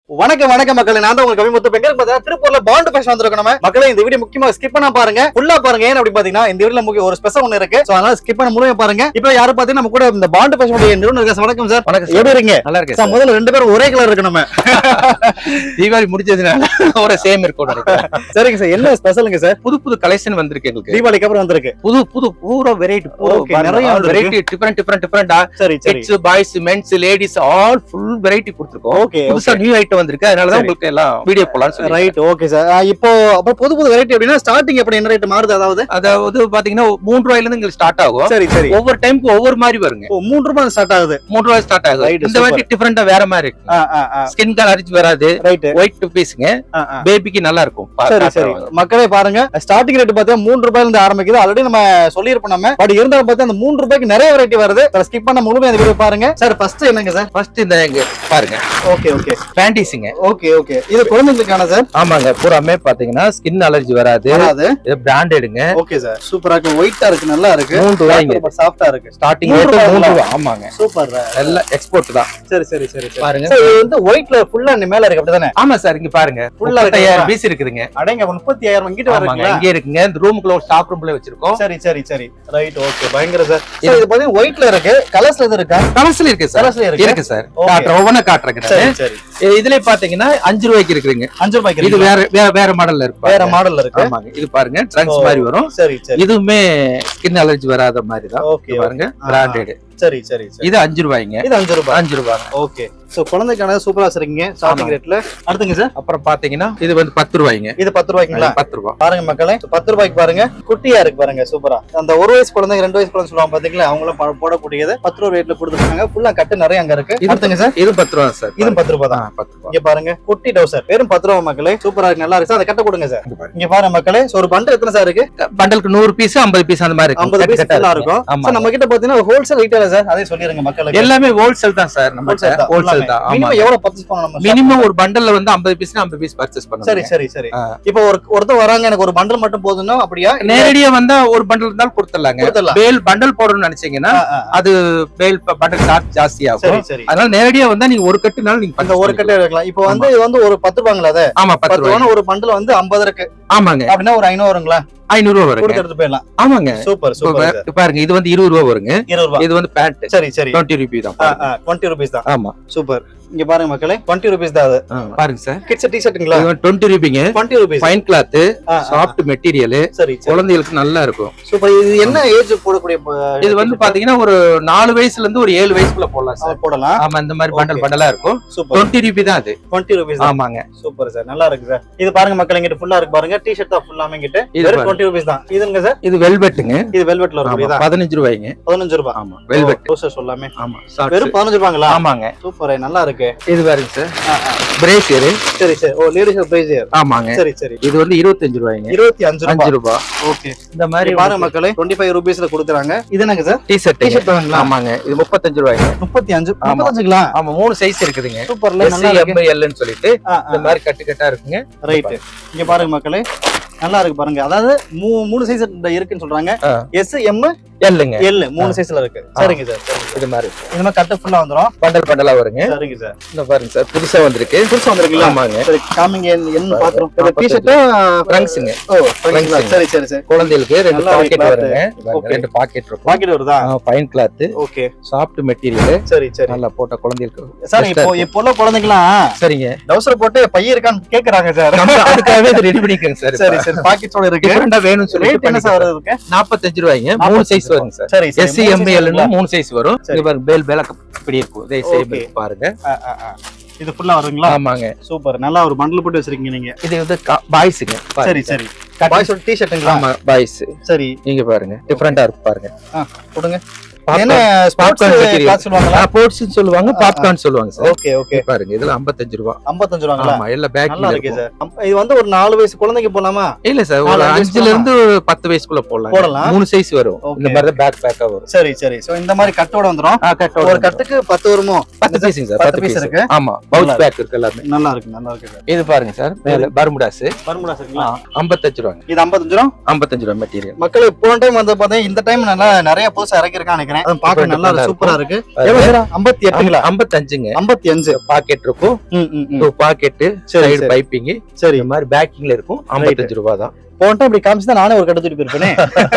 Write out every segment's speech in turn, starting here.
வணக்கம் வணக்கம் மக்களே நான் தான் உங்களுக்கு கவிமுத்து பெங்க பார்த்தா திருப்பூர்ல பாண்டு ஃபேஷன் வந்திருக்கோம் நம்ம மக்களே இந்த வீடியோ முக்கியமா ஸ்கிப் பண்ண பாருங்க ஃபுல்லா பாருங்க ஏன் அப்படி பாத்தீங்கன்னா இந்த வீடியோல முக்கிய ஒரு ஸ்பெஷல் ஒன்று இருக்கு சோ அதனால ஸ்கிப் பண்ண முழுமையா பாருங்க இப்போ யாரு பாத்தீங்கன்னா நம்ம கூட இந்த பாண்டு ஃபேஷன் உடைய நிறுவனர் இருக்காங்க வணக்கம் சார் வணக்கம் எப்படி இருக்கீங்க நல்லா இருக்கு சார் முதல்ல ரெண்டு பேரும் ஒரே கலர் இருக்கு நம்ம தீபாவளி முடிஞ்சதுனால ஒரு சேம் இருக்கும் நினைக்கிறேன். சரிங்க சார் என்ன ஸ்பெஷலுங்க சார் புது புது கலெக்ஷன் வந்திருக்கு எங்களுக்கு தீபாவளிக்கு அப்புறம் வந்திருக்கு புது புது பூரா வெரைட்டி Okay, நிறைய வந்திருக்கு. வெரைட்டி டிஃபரெண்ட் டிஃபரெண்ட் டிஃபரெண்டா சரி சரி kids boys mens ladies all full variety கொடுத்துருக்கோம் ஓகே புதுசா நியூ ஐட்டம் வந்திருக்கு அதனால தான் சரி. உங்களுக்கு எல்லாம் வீடியோ போலாம்னு சொல்லி ரைட் ஓகே சார் இப்போ அப்புறம் புது புது வெரைட்டி அப்படின்னா ஸ்டார்டிங் எப்படி என்ன ரேட் மாறுது அதாவது அதாவது பாத்தீங்கன்னா மூணு ரூபாயில இருந்து உங்களுக்கு ஸ்டார்ட் ஆகும் சரி சரி ஒவ்வொரு டைம்க்கு ஒவ்வொரு மாதிரி வருங்க ஓ மூன்று ரூபாய் ஸ்டார்ட் ஆகுது மூணு ரூபாய் ஸ்டார்ட் ஆகும் Right, இந்த வாட்டி டிஃபரெண்டா வேற மாதிரி இருக்கு ஆ ஆ ஆ ஸ்கின் அலர்ஜி வராது ரைட் ஒயிட் பீஸுங்க ஆ ஆ பேபிக்கு நல்லா இருக்கும் பா- சரி சரி காட்டுறவங்க. மக்களே பாருங்க ஸ்டார்டிங் ரேட் பார்த்தா மூணு ரூபாயில இருந்து ஆரம்பிக்குது ஆல்ரெடி நம்ம சொல்லியிருப்போம் நம்ம பட் இருந்தாலும் பார்த்தா அந்த மூணு ரூபாய்க்கு நிறைய வெரைட்டி வருது ஸ்கிப் பண்ண முழுமையா அந்த வீடியோ பாருங்க சார் ஃபர்ஸ்ட் என்னங்க சார் ஃபர்ஸ்ட் இந்த இங்க பாருங்க ஓகே ஓகே பேண்டிஸுங்க ஓகே ஓகே இது குழந்தைங்களுக்கான சார் ஆமாங்க பூராமே பாத்தீங்கன்னா ஸ்கின் அலர்ஜி வராது வராது இது பிராண்டடுங்க ஓகே சார் சூப்பரா இருக்கு ஒயிட்டா இருக்கு நல்லா இருக்கு மூணு ரூபாய்ங்க சாஃப்டா இருக்கு ஸ்டார்டிங் மூணு ரேட் ரூபாய்ங்களா? மூணு ரூபா ஆமாங்க சூப்பர் எல்லாம் எக்ஸ்போர்ட் தான் சரி சரி சரி சரி பாருங்க சார் இது வந்து ஒயிட்ல ஃபுல்லா மேல இருக்கு அப்படிதானே ஆமா சார் இங்க பாருங்க Full ஆ முப்பத்தாயிரம் பீஸ் இருக்குதுங்க அடங்க முப்பத்தி ஆயிரம் கிட்ட ஆமாங்க வருங்களா இங்கே இருக்குங்க இந்த ரூமுக்குள்ள ஒரு ஸ்டாப் ரூம்ல வச்சிருக்கோம் சரி சரி சரி ரைட் ஓகே பயங்கர சார் சார் இது பாத்தீங்கன்னா ஒயிட்ல இருக்கு கலர்ஸ்ல எது இருக்கா கலர்ஸ்ல இருக்கு சார் கலர்ஸ்ல இருக்கு இருக்கு சார் Okay. காட்டுறேன் ஒவ்வொன்றா காட்டுறேங்க சரி சரி இதுல பாத்தீங்கன்னா அஞ்சு ரூபாய்க்கு இருக்குதுங்க அஞ்சு ரூபாய்க்கு இது இருக்கு வேற வேற வேற மாடல்ல இருக்கு வேற பாருங்க. மாடல்ல இருக்கு ஆமாங்க இது பாருங்க ட்ரங்க்ஸ் ஓ. மாதிரி வரும் சரி சரி இதுவுமே ஸ்கின் அலர்ஜி வராத மாதிரி தான் ஓகே இது பாருங்க ஆ. பிராண்டட் சரி சரி சரி இது அஞ்சு ரூபாய்ங்க இது அஞ்சு ரூபாய் அஞ்சு ரூபாய் ஓகே சோ குழந்தைக்கான சூப்பரா வச்சிருக்கீங்க ஸ்டார்டிங் ஆமா. ரேட்ல அடுத்துங்க சார் அப்புறம் பாத்தீங்கன்னா இது வந்து பத்து ரூபாய்ங்க இது பத்து ரூபாய்க்குங்களா பத்து ரூபாய் பாருங்க மக்களே So, பத்து ரூபாய்க்கு பாருங்க குட்டியா இருக்கு பாருங்க சூப்பரா அந்த ஒரு வயசு குழந்தைங்க ரெண்டு வயசு குழந்தை சொல்லுவாங்க பாத்தீங்களா அவங்களும் ப- போடக்கூடியது பத்து ரூபா ரேட்ல கொடுத்துருக்காங்க ஃபுல்லா கட்டு நிறைய அங்க இருக்கு இது அடுத்துங்க சார் இது பத்து ரூபா சார் இது பத்து ரூபாய் ஆ, தான் பத்து ரூபா இங்க பாருங்க குட்டி டவுசர் வெறும் பத்து ரூபா மக்களே சூப்பரா இருக்கு நல்லா இருக்கு சார் அதை கட்ட கொடுங்க சார் இங்க பாருங்க. இங்க பாருங்க மக்களே So, ஒரு பண்டு எத்தனை சார் இருக்கு பண்டலுக்கு நூறு பீஸ் ஐம்பது பீஸ் அந்த மாதிரி இருக்கும். ஐம்பது கட்டு பீஸ் கட்டா ஃபுல்லா இருக்கும். இருக்கும் ஆமா சார் நம்ம கிட்ட பாத்தீங்கன்னா ஹோல்சேல் ரீட்டைலர் சார் அதே சொல்லிருங்க மக்களுக்கு எல்லாமே ஹோல்சேல் தான் சார் நம்ம ஹோல்சேல் தான் ஹோல்சேல் தான் ஆமா மினிமம் எவ்வளவு பர்ச்சேஸ் பண்ணணும் நம்ம மினிமம் ஒரு பண்டல்ல வந்து ஐம்பது பீஸ் ஐம்பது பீஸ் பர்ச்சேஸ் சரி பண்ணுங்க சரி சரி ஆ. இப்போ ஒரு ஒருத்தர் வராங்க எனக்கு ஒரு பண்டல் மட்டும் போதுன்னா அப்படியா இல்ல- நேரடியா வந்தா ஒரு பண்டல் இருந்தாலும் கொடுத்துடலாங்க கொடுத்துடலாம். பேல் பண்டல் போடணும்னு நினைச்சீங்கன்னா ஆ, ஆ, ஆ. அது பேல் பண்டல் சார்ஜ் ஜாஸ்தி சரி ஆகும் சரி அதனால நேரடியா வந்தா நீங்க ஒரு கட்டுனாலும் நீங்க அந்த purchase ஒரு பண்ணிக்கலாம். கட்டை எடுக்கலாம் இப்போ வந்து இது வந்து ஒரு பத்து ரூபாங்களா அது ஆமா பத்து பத்து ரூபாய் ரூபா ஒரு பண்டல் வந்து ஐம்பது இருக்கு ஆமாங்க அப்படின்னா ஒரு ஐநூறு வருங்களா ஐநூறு ரூபா வருங்க கொடுத்து எடுத்து போயிடலாம் ஆமாங்க சூப்பர் இப்ப சூப்பர் இப்ப பாருங்க இது வந்து இருபது ரூபா வருங்க இருபது ரூபா இது வந்து பேண்ட் சரி சரி டுவெண்ட்டி ருபி தான் பாருங்க. டுவெண்ட்டி ருபீஸ் தான் ஆமா சூப்பர் இங்க பாருங்க மக்களே டுவெண்ட்டி ருபீஸ் தான் அது ஆ, பாருங்க சார் கிட்ஸ் டி ஷர்ட்டுங்களா இது டுவெண்ட்டி ருபிங்க twenty rupees fine cloth soft material சரி சரி குழந்தைகளுக்கு நல்லா இருக்கும் சூப்பர் இது என்ன ஏஜ் போடக்கூடிய ப- இது வந்து பாத்தீங்கன்னா ஒரு நாலு வயசுல இருந்து ஒரு ஏழு வயசுக்குள்ள போடலாம் சார் ஆ, போடலாம் ஆமா இந்த மாதிரி பண்டல் Okay. பண்டலா இருக்கும் சூப்பர் டுவெண்ட்டி ருபி தான் அது டுவெண்ட்டி ருபீஸ் தான் ஆமாங்க சூப்பர் சார் நல்லா இருக்கு சார் இது பாருங்க மக்கள் இங்கிட்ட ஃபுல்லா இருக்கு பாருங்க டி ஷர்ட் தான் ஃபுல்லாமே இங்கிட்ட இது வெறும் பாருங்க. டுவெண்ட்டி ருபீஸ் தான் இதுங்க சார் இது வெல்வெட்டுங்க இது வெல்வெட்ல ஆமா இருக்கும் பதினஞ்சு ரூபாய்ங்க பதினஞ்சு ரூபாய் ஆமா வெல்வெட் ட்ரௌசர் சொல்லாமே ஆமா shorts. வெறும் பதினஞ்சு ரூபாங்களா ஆமாங்க சூப்பர் நல்லா இருக்கு இது பாருங்க சார் ஆ, ஆ. பிரேசியர் சரி சரி ஓ லேடிஸ் பிரைஸ் ஆமாங்க சரி சரி இது வந்து இருபத்தஞ்சு ரூபாய்ங்க இருபத்தி அஞ்சு அஞ்சு ரூபாய் ரூபாய் ஓகே இந்த மாதிரி பாருங்க மக்களே டுவெண்ட்டி ஃபைவ் ருபீஸ்ல கொடுக்குறாங்க இது என்னங்க சார் டி ஷர்ட் T-shirt வேணுங்களா? ஆமாங்க இது முப்பத்தஞ்சு ரூபாய்ங்க முப்பத்தி அஞ்சு ஆமா. முப்பத்தஞ்சுங்களா ஆமா மூணு சைஸ் இருக்குதுங்க சூப்பர்ல எஸ் நல்லா இருக்கு எம்ஐஎல்னு சொல்லிட்டு இந்த மாதிரி கட்டு கட்டா இருக்குங்க ரைட் இங்க பாருங்க மக்களே நல்லா இருக்கு பாருங்க அதாவது மூ- மூணு சைஸ் இருக்குன்னு சொல்றாங்க ஆ. எஸ் எம் எல்லுங்க எல் மூணு சைஸ்ல இருக்கு சரிங்க சார் இது மாதிரி இந்த மாதிரி கட்டு ஃபுல்லா வந்துரும் பண்டல் பண்டலா வருங்க சரிங்க சார் இந்த பாருங்க சார் புதுசா வந்திருக்கு புதுசா வந்திருக்குல்ல ஆமாங்க சரி காமிங்க என்ன- என்ன பாக்குறோம் நாற்பத்தஞ்சு. டிஷர்ட்டும் ஃப்ரங்க்ஸுங்க ஓ ஃப்ரெண்ட்ஸுங்களா? Friends. சரி சரி சரி குழந்தைகளுக்கு ரெண்டு நல்லா பாக்கெட் cloth. வருங்க பாருங்க, Okay. ரெண்டு பாக்கெட் இருக்கும் பாக்கெட் வருதா fine cloth okay soft material சரி சரி நல்லா போட்ட குழந்தைகளுக்கு சார் best ஆ இப்போ இருக்கும். இப்போ உள்ள குழந்தைங்களாம் சரிங்க டவுசர் போட்டு பைய இருக்கான்னு கேக்குறாங்க சார் நம்ம அதுக்காகவே இது ரெடி பண்ணிக்கோங்க சார் சரி சரி பாக்கெட்டோட இருக்கு டிஃபரெண்டா வேணும்னு சொல்லி ரேட் என்ன சார் வருது இருக்கு நாற்பத்தஞ்சு ரூபாய்ங்க மூணு சைஸ் வருங்க சார் சரி சரி எஸ்சி எம்ஏஎல்னு மூணு சைஸ் வரும் சரி. இது பாருங்க பேல் பேல இப்படி இருக்கும் இதே சரி Okay. பாருங்க ஆ, ஆ, ஆ. இது ஃபுல்லா வருங்களா ஆமாங்க சூப்பர் நல்லா ஒரு பண்டல் போட்டு வச்சிருக்கீங்க நீங்க இது வந்து பாய்ஸுங்க சரி சரி பாய்ஸோட டி ஷர்ட்டுங்களா ஆமா பாய்ஸ் சரி நீங்க பாருங்க டிஃபரெண்டா இருக்கு பாருங்க கொடுங்க Popcorn. என்ன ஸ்பார்ட்ஸ் Popcorn material. கிளாஸ் சொல்லுவாங்களா போட்ஸ் சொல்லுவாங்க பாப்கார்ன் சொல்லுவாங்க சார் ஓகே ஓகே பாருங்க இதுல 55 ரூபா 55 ரூபாங்களா ஆமா எல்லாம் பேக்கிங் நல்லா இருக்கு சார் அம்- இது வந்து ஒரு நாலு வயசு குழந்தைக்கு போலாமா இல்ல சார் ஒரு நாலு அஞ்சு அஞ்சுல இருந்து ஒரு பத்து வயசுக்குள்ள போடலாம் போடலாம். மூணு சைஸ் வரும் Okay. இந்த மாதிரி தான் பேக் பேக்கா வரும் சரி சரி சோ இந்த மாதிரி கட்டோட வந்துரும் ஆ, கட்டோட ஒரு வந்துரும். கட்டுக்கு பத்து வருமோ பத்து பீஸுங்க சார் பத்து பத்து piece பீஸ் இருக்கு. ஆமா பவுச் நல்லா பேக் இருக்கு எல்லாமே நல்லா இருக்கு நல்லா இருக்கு சார் இது பாருங்க சார் மேல பர்முடாஸ் பர்முடா இருக்குங்களா ஐம்பத்தஞ்சு ரூபாங்க இது 55 ரூபா ஐம்பத்தஞ்சு ரூபா மெட்டீரியல் மக்கள் போன டைம் வந்து பாத்தீங்கன்னா இந்த டைம் நல்லா நிறைய புதுசா இறக்கிருக்கான்னு நினைக்கிறேன் நினைக்கிறேன் அதான் பார்க்க Different நல்லா different சூப்பரா இருக்கு பாருங்க. எவ்வளவு சார் ஐம்பத்தி எட்டுங்களா ஐம்பத்தஞ்சுங்க ஐம்பத்தி அஞ்சு பாக்கெட் இருக்கும் ம், ம், ம். டூ பாக்கெட் சரி சைடு சரி பைப்பிங் சரி இந்த மாதிரி பேக்கிங்ல இருக்கும் ஐம்பத்தஞ்சு ரூபாய் தான் போன டைம் இப்படி காமிச்சு நானே ஒரு கடை தூக்கி போயிருப்பேனே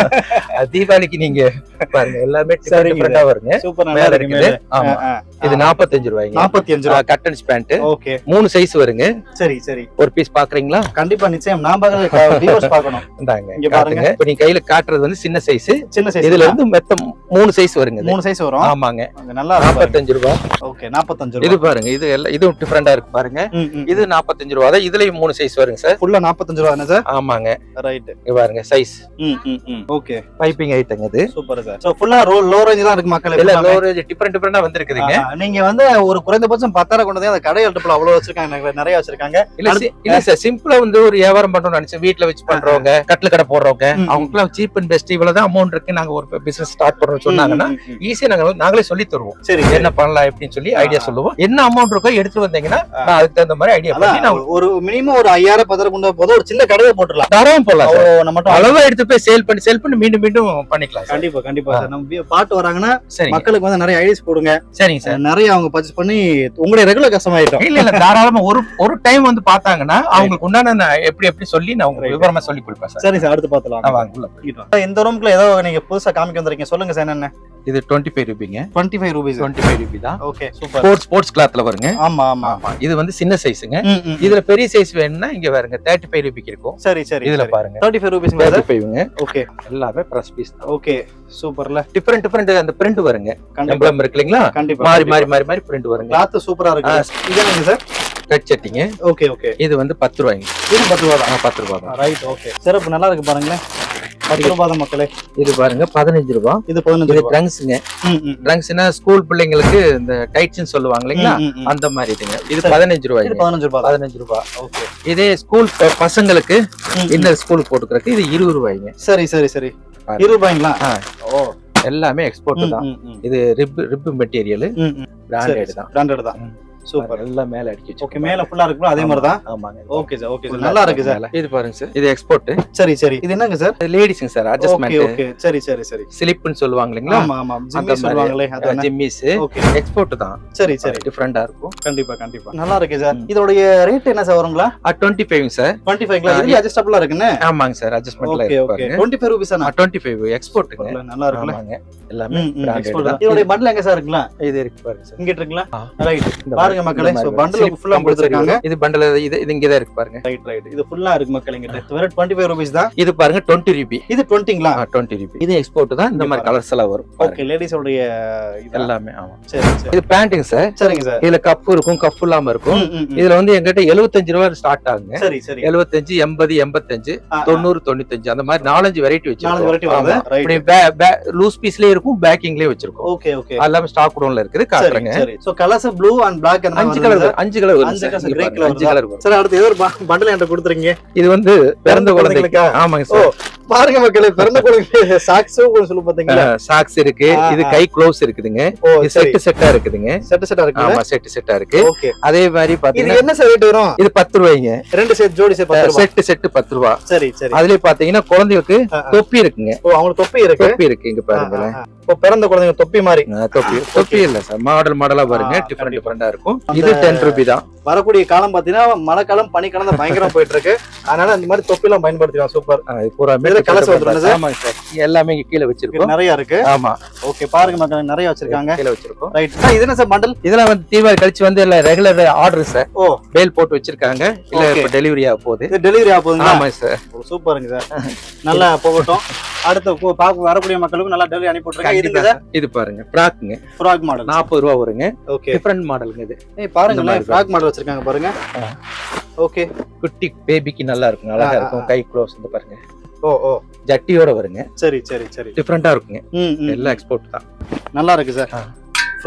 அது தீபாவளிக்கு நீங்க பாருங்க எல்லாமே சரிங்க. டிஃபரெண்டா வருங்க சூப்பர் நல்லா மேல இருக்கு இருக்குது ஆமா இது நாற்பத்தஞ்சு ரூபாய்ங்க நாற்பத்தி அஞ்சு ரூபா கட்டன்ஸ் பேண்ட் ஓகே மூணு சைஸ் வருங்க சரி சரி ஒரு பீஸ் பாக்குறீங்களா கண்டிப்பா நிச்சயம் நான் பார்க்கறது வியூவர்ஸ் பார்க்கணும் இந்தாங்க இங்க காட்டுங்க இப்ப நீங்க கையில காட்டுறது வந்து சின்ன சைஸ் சின்ன சைஸ் இதுல இருந்து மொத்தம் மூணு சைஸ் வருங்க இது. மூணு சைஸ் வரும் ஆமாங்க அது நல்லா இருக்கு நாற்பத்தஞ்சு ரூபாய் ஓகே நாற்பத்தஞ்சு இது ரூபா பாருங்க இது எல்லாம் இதுவும் டிஃபரெண்டா இருக்கு பாருங்க இது நாற்பத்தஞ்சு ரூபா தான் இதுலயும் மூணு சைஸ் வருங்க சார் ஃபுல்லா நாற்பத்தஞ்சு ரூபா தானே சார் ஆமாங்க ரைட் இங்க பாருங்க சைஸ் ம் ம் ம் ஓகே பைப்பிங் ஐட்டங்க இது சூப்பர் சார் சோ ஃபுல்லா ரோ லோ ரேஞ்ச் தான் இருக்கு மக்கள் இல்ல எல்லாமே. ஒரு டிஃபரெண்ட் டிஃபரெண்டா வந்திருக்குதுங்க ஆஹா, நீங்க வந்து ஒரு குறைந்தபட்சம் பத்தாயிரம் கொண்டு வந்து அந்த கடை எழுத்துப்புல அவ்வளவு வச்சிருக்காங்க எனக்கு நிறைய வச்சிருக்காங்க இல்ல சி- இல்ல சார் சிம்பிளா வந்து ஒரு வியாபாரம் பண்றோம்னு நினைச்சு வீட்ல வச்சு பண்றவங்க கட்டில கடை போடுறவங்க ம், ம். அவங்களுக்குலாம் சீப் அண்ட் பெஸ்ட் இவ்வளவுதான் அமௌண்ட் இருக்கு நாங்க ஒரு பிசினஸ் ஸ்டார்ட் பண்றோம் சொன்னாங்கன்னா ம், ம், ம். ஈஸியா நாங்க நாங்களே சொல்லி தருவோம் சரி என்ன பண்ணலாம் எப்படின்னு சொல்லி ஐடியா ஆ. சொல்லுவோம் என்ன அமௌண்ட் இருக்கோ எடுத்து வந்தீங்கன்னா நான் அதுக்கு தகுந்த மாதிரி ஐடியா பண்ணி அதான் நான் ஒரு மினிமம் ஒரு ஐயாயிரம் பத்தாயிரம் கொண்டு போதும் ஒரு சின்ன கடையை போட்டுடலாம் தரம் போடலாம் சார் அவ்வளவு நம்ம மட்டும் அளவா எடுத்து போய் சேல் பண்ணி சேல் பண்ணி மீண்டும் மீண்டும் பண்ணிக்கலாம் சார் கண்டிப்பா கண்டிப்பா ஆ. சார் நம்ம வி- பாட்டு வராங்கன்னா சரிங்க மக்களுக்கு வந்து நிறைய ஐடியாஸ் கொடுங்க சரிங்க சார் நிறைய அவங்க பர்ச்சேஸ் பண்ணி உங்களுடைய ரெகுலர் கஸ்டமர் ஆயிட்டோம் இல்ல இல்ல தாராளமா ஒரு ஒரு டைம் வந்து பாத்தாங்கன்னா அவங்களுக்கு உண்டான நான் எப்படி எப்படி சொல்லி நான் உங்களுக்கு Right. விவரமா சொல்லி கொடுப்பேன் சார் சரி சார் அடுத்து பாத்துலாம் ஆ, வாங்க உள்ள போய். இந்த ரூம்க்குள்ள ஏதோ நீங்க புதுசா காமிக்க வந்திருக்கீங்க சொல்லுங்க சார் என்ன இது டுவெண்ட்டி ஃபைவ் ருபீங்க twenty five rupees twenty five rupee தான் ஓகே சூப்பர் ஸ்போர்ட்ஸ் ஸ்போர்ட்ஸ் கிளாத்ல வருங்க ஆமா ஆமா ஆமா இது வந்து சின்ன சைஸுங்க ம், ம், ம். இதுல பெரிய சைஸ் வேணும்னா இங்க பாருங்க தேர்ட்டி ஃபைவ் ருபிக்கு இருக்கும் சரி சரி இதுல பாருங்க தேர்ட்டி ஃபைவ் ருபீஸ் தேர்ட்டி ஃபைவ்ங்க ஓகே எல்லாமே ப்ரெஸ் பீஸ் தான் ஓகே சூப்பர்ல டிஃபரெண்ட் டிஃபரெண்ட் அந்த பிரிண்ட் வருங்க கண்டிப்பா எம்பளம் இருக்கு இல்லைங்களா கண்டிப்பா மாறி மாறி மாறி மாறி பிரிண்ட் வருங்க கிளாத் சூப்பரா இருக்கு இது என்னங்க சார் கட் சட்டிங்க ஓகே ஓகே இது வந்து பத்து ரூபாய்ங்க இது பத்து ரூபா தான் ஆ, பத்து ரூபா தான் ரைட் ஓகே சிறப்பு நல்லா இருக்கு பாருங்களேன் பத்து ரூபா தான் மக்களே இது பாருங்க பதினஞ்சு ரூபா இது பதினஞ்சு இது ரூபா ட்ரங்க்ஸுங்க ம், ம், ட்ரங்க்ஸ்னா ஸ்கூல் பிள்ளைங்களுக்கு இந்த டைட்ஸ்னு சொல்லுவாங்க இல்லைங்களா ம், ம், ம். அந்த மாதிரி இதுங்க இது சரி. பதினஞ்சு இது ரூபாய்ங்க பதினஞ்சு ரூபா தான் பதினஞ்சு ரூபா ஓகே இதே ஸ்கூல் பசங்களுக்கு ம், ம். இந்த ஸ்கூலுக்கு போட்டுக்கிறதுக்கு இது இருபது ரூபாய்ங்க சரி சரி சரி பாருங்க. இருபது ரூபாய்ங்களா ஆ. ஓ எல்லாமே எக்ஸ்போர்ட் ம், தான் ம், ம். இது ரிப் ரிப் மெட்டீரியல் ம், ம். பிராண்டட் தான் பிராண்டட் தான் ம். சூப்பர் எல்லாம் மேல அடிக்க வச்சிருக்கோம். ஓகே மேல ஃபுல்லா இருக்குல்ல அதே மாதிரி தான் ஆமாங்க ஓகே சார் ஓகே சார் நல்லா இருக்கு சார் மேல. இது பாருங்க சார் இது எக்ஸ்போர்ட் சரி சரி இது என்னங்க சார் லேடிஸ்ங்க சார் ஓகே அட்ஜஸ்ட்மெண்ட் ஓகே சரி சரி சரி ஸ்லிப்னு சொல்லுவாங்க இல்லைங்களா ஆமா ஆமா அந்த ஜிம்மி மாதிரி. சொல்லுவாங்களே அதானே ஜிம்மிஸ் ஓகே எக்ஸ்போர்ட் தான் சரி சரி டிஃப்ரெண்டா இருக்கும் கண்டிப்பா கண்டிப்பா நல்லா இருக்கு சார் ம். இதோடைய ரேட் என்ன சார் வருங்களா டுவெண்ட்டி ஃபைவ் சார் டுவெண்ட்டி ஃபைவ்ல ஆ, இது அட்ஜஸ்டபிளா இருக்குன்னு ஆமாங்க சார் அட்ஜஸ்ட்மெண்ட்ல ஓகே இருக்கு ஓகே பாருங்க டுவெண்ட்டி ஃபைவ் ருபீஸ் தானா டுவெண்ட்டி ஃபைவ் எக்ஸ்போர்ட்டுங்க நல்லா இருக்குல்ல ஆமாங்க எல்லாமே ம், ம், branded export தான். தான். இதோடைய பண்டில் எங்க சார் இருக்கலாம் இது இருக்கு பாருங்க சார் இங்கிட்டு இருக்குங்களா ஆ. ரைட் இந்த பாருங்க மாதிரி, மக்களே இந்த சோ மாதிரி பண்டில் Slip ஃபுல்லா compulsory கொடுத்துருக்காங்க வரும். இது பண்டல் இது இது இங்க தான் இருக்கு பாருங்க ரைட் ரைட் இது ஃபுல்லா இருக்கு மக்கள் எங்கிட்ட வெறும் டுவெண்ட்டி ஃபைவ் ருபீஸ் தான் இது பாருங்க டுவெண்ட்டி ருபி இது டுவெண்ட்டிங்களா டுவெண்ட்டி ருபி இது எக்ஸ்போர்ட் தான் இந்த இங்க மாதிரி கலர்ஸ் எல்லாம் வரும் பாருங்க. ஓகே லேடிஸோடைய இதெல்லாம் எல்லாமே ஆமா சரி சரி இது பேண்ட்டுங்க சார் சரிங்க சார் இதுல கப் இருக்கும் கப் இல்லாம இருக்கும் ம், ம், ம். இதுல வந்து எங்கிட்ட எழுபத்தஞ்சு ரூபா ஸ்டார்ட் ஆகுங்க சரி சரி எழுபத்தஞ்சு எண்பது எண்பத்தஞ்சு ஆ, ஆ. தொண்ணூறு தொண்ணூத்தஞ்சு அந்த மாதிரி நாலஞ்சு வெரைட்டி நாலஞ்சு variety வருது. Right. வச்சிருக்கோம் லூஸ் பீஸ்லயே இருக்கும் பேக்கிங்லயே வச்சிருக்கோம் ஓகே ஓகே எல்லாமே ஸ்டாக் குடோன்ல இருக்குது சரி காட்டுறேங்க சரி so colours blue and black அந்த அஞ்சு மாதிரி கலர் வருது. அஞ்சு கலர் வரும் அஞ்சு சார். colour, இங்க grey பாருங்க, colour அஞ்சு வருதா? கலர் வரும் சார் அடுத்து ஏதோ ஒரு பண்டில் என்கிட்ட கொடுத்துறீங்க இது வந்து பிறந்த குழந்தைக்கு குழந்தைகளுக்கா? ஆமாங்க ஓ சார் பாருங்க மக்களே பிறந்த குழந்தை சாக்ஸும் கூட சொல்லு பாத்தீங்களா சாக்ஸ் இருக்கு ஆ, இது ஆ. கை க்ளோவ்ஸ் இருக்குதுங்க ஓ இது சரி செட்டு செட்டா இருக்குதுங்க செட் செட்டா இருக்கு ஆமா செட்டு செட்டா இருக்கு ஓகே அதே மாதிரி இது பாத்தீங்கன்னா என்ன சார் ரேட் வரும் இது பத்து ரூபாய்ங்க ரெண்டு செட் ஜோடி செட் பத்து ரூபாய் செட்டு செட்டு பத்து ரூபா சரி சரி அதுலயே பாத்தீங்கன்னா குழந்தைகளுக்கு ஆ, ஆ. தொப்பி இருக்குங்க ஓ அவங்களுக்கு தொப்பி இருக்கு தொப்பி இருக்கு இங்க ஆ, பாருங்களேன் ஆ, ஆ. இப்போ பிறந்த குழந்தைங்க தொப்பி மாதிரி ஆ, தொப்பி தொப்பி இல்ல சார் மாடல் மாடலா வருங்க ஆ, டிஃபரெண்ட் கண்டிப்பா. டிஃபரெண்டா இருக்கும் அந்த- இது டென் ருபி தான் வரக்கூடிய காலம் பாத்தீங்கன்னா மழைக்காலம் பனிக்காலம் தான் பயங்கரமா போயிட்டு இருக்கு அதனால இந்த மாதிரி தொப்பி எல்லாம் பயன்படுத்திக்கலாம் சூப்பர் ஆ, இது பூரா இதுல colours வந்துரும் சார்? ஆமாங்க சார் இங்க எல்லாமே இங்க கீழே வச்சிருக்கோம் நிறைய இருக்கு ஆமா ஓகே பாருங்க மக்கள் நிறைய வச்சிருக்காங்க கீழே வச்சிருக்கோம் ரைட் சார் இது என்ன சார் பண்டல் இதெல்லாம் வந்து தீபாவளி கழிச்சு வந்து இல்ல ரெகுலர் ஆர்டர் சார் ஓ பேல் போட்டு வச்சிருக்காங்க இல்ல Okay. இப்ப டெலிவரி ஆக போகுது இது டெலிவரி ஆக போகுதுங்களா ஆமா சார் ஓ, சூப்பருங்க சார் நல்லா போகட்டும் அடுத்து போ- பார்க்க வரக்கூடிய மக்களுக்கும் நல்லா டெலிவரி அனுப்பி விட்டுருக்காங்க இதுங்க சார் இது பாருங்க ஃப்ராக்குங்க ஃப்ராக் மாடல் நாற்பது ரூபா வருங்க ஓகே டிஃபரெண்ட் மாடலுங்க இது ஏய் இந்த பாருங்களேன் மாதிரி ஃப்ராக் மாடல் வச்சிருக்காங்க பாருங்க ஆ. ஓகே குட்டி பேபிக்கு நல்லா இருக்கும் அழகா ஆ, ஆ, இருக்கும் ஆ. கை க்ளோஸ் இந்த பாருங்க ஓ ஓ ஜட்டியோட வருங்க சரி சரி சரி டிஃபரெண்டா இருக்குங்க ம் ம் எல்லாம் எக்ஸ்போர்ட் தான் நல்லா இருக்கு சார் ஆ.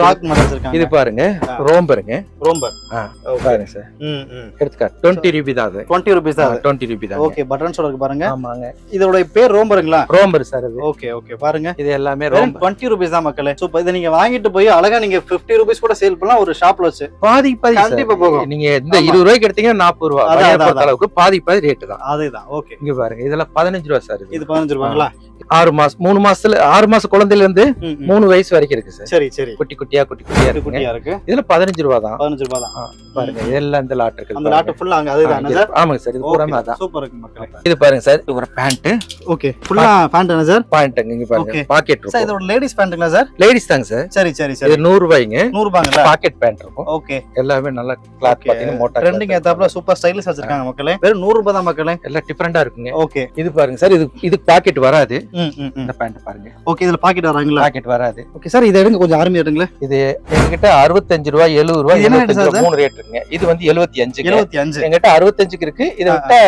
ஃப்ராக் மாடல் வச்சிருக்காங்க இது பாருங்க ஆ. ரோம்பருங்க ரொம்ப ஆ, ஓகே பாருங்க சார் ம் ம் எடுத்துக்கா டுவெண்ட்டி ருபி தான் அது 20 ருபீஸ் தான் அது டுவெண்ட்டி ருபி தான் ஓகே பட்டன் சோட இருக்கு பாருங்க ஆமாங்க இதோட பேர் ரோம்பருங்களா ரோம்பர் சார் இது ஓகே ஓகே பாருங்க இது எல்லாமே வெறும் ரோம்பர் டுவெண்ட்டி ருபீஸ் தான் மக்களே சூப்பர் இதை நீங்க வாங்கிட்டு போய் அழகா நீங்க 50 ருபீஸ் கூட சேல் பண்ணலாம் ஒரு ஷாப்ல வச்சு பாதி பாதி sir. கண்டிப்பா போகும். நீங்க இந்த ஆமா. இருபது ரூபாய்க்கு எடுத்தீங்கன்னா நாற்பது ரூபா அதான், வளையல் அதான், பொறுத்த அளவுக்கு பாதி பாதி ரேட்டு தான் அதுதான் ஓகே இங்க பாருங்க இதெல்லாம் பதினஞ்சு ரூபா சார் இது இது பதினஞ்சு ரூபாங்களா ஆறு மாசம் மூணு மாசத்துல ஆறு மாச குழந்தையில இருந்து ம், ம். மூணு வயசு வரைக்கும் இருக்கு சார் சரி சரி குட்டி குட்டியா குட்டி குட்டியா இது இருக்குங்க குட்டியா இருக்கு இதுல பதினஞ்சு ரூபா தான் பதினஞ்சு ரூபாய் தான் பாருங்க இதெல்லாம் இந்த லாட் இருக்கு அந்த பாருங்க. லாட்டு ஃபுல்லா அங்க அதுதான் ஆ, சார் இது- ஆமாங்க சார் இது பூராமே அதான் சூப்பர் இருக்கு மக்களே இது பாருங்க சார் இது ஒரு பேண்ட் ஓகே ஃபுல்லா பேண்ட் என்ன சார் பாயிண்ட் இங்க பாருங்க Okay. பாக்கெட் சார் இருக்கும் இதோட லேடிஸ் பேண்ட்டுங்களா சார் லேடிஸ் தாங்க சார் சரி சரி இது சரி நூறு ரூபாய்ங்க நூறு ரூபாங்களா பாக்கெட் பேண்ட் இருக்கும் ஓகே எல்லாமே நல்ல கிளாத் பாத்தீங்கன்னா மோட்டா ட்ரெண்டிங் ஏத்தாப்புல சூப்பர் ஸ்டைலிஷ் வச்சிருக்காங்க மக்களே வெறும் நூறு ரூபாய் தான் மக்களே எல்லாம் டிஃபரெண்டா இருக்குங்க ஓகே இது பாருங்க சார் இது இது பாக்கெட் வராது ம் ம் ம் இந்த பேண்ட் பாருங்க ஓகே இதுல பாக்கெட் வராங்களா பாக்கெட் வராது ஓகே சார் இதை எடுங்க கொஞ்சம் ஆர்மி எடுங்களேன் இது எங்ககிட்ட அறுபத்தஞ்சு ரூபாய் எழுபது ரூபாய் இது என்ன rate எழுபத்தஞ்சு சார் ரூபாய் மூணு ரேட் இருக்குங்க இது வந்து எழுபத்தி அஞ்சுங்க எழுபத்தி அஞ்சு எங்கிட்ட அறுபத்தஞ்சுக்கு இருக்கு இதை ஆ, விட்டா